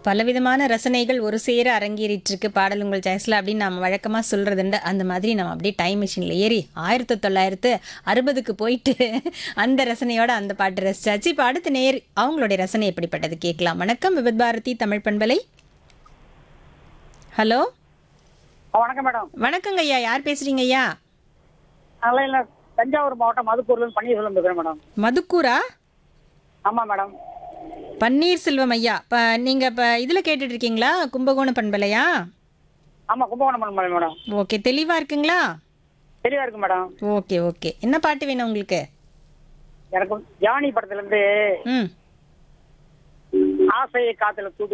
பலவிதமான ரசனைகள் ஒரு சேர அரங்கேறிட்டு பாடல் உங்கள் சாய்ஸ்ல அப்படின்னு நம்ம வழக்கமாக சொல்றதுண்டு அந்த மாதிரி நம்ம அப்படியே டைம் மிஷினில் ஏறி ஆயிரத்தி தொள்ளாயிரத்து அறுபதுக்கு போயிட்டு அந்த ரசனையோட அந்த பாட்டு ரசிச்சாச்சு இப்போ அடுத்த நேர் அவங்களுடைய ரசனை எப்படிப்பட்டது கேட்கலாம் வணக்கம் விபத் பாரதி தமிழ் பண்பலை ஹலோ ஆ, வணக்கம் மேடம் வணக்கங்க ஐயா யார் பேசுறீங்க ஐயா அதெல்லாம் இல்லை தஞ்சாவூர் மாவட்டம் மதுக்கூர்லேருந்து பன்னீர்செல்வம் பேசுகிறேன் மேடம் மதுக்கூரா ஆமாம் மேடம் பன்னீர்செல்வம் ஐயா இப்போ நீங்கள் இப்போ இதில் கேட்டுட்டு இருக்கீங்களா கும்பகோணம் பண்பலையா ஆமாம் கும்பகோணம் மேடம் மேடம் ஓகே தெளிவாக இருக்குங்களா தெளிவாக இருக்கு மேடம் ஓகே ஓகே என்ன பாட்டு வேணும் உங்களுக்கு எனக்கு ஜானி படத்துலேருந்து ம் ஆசையை காத்துல தூது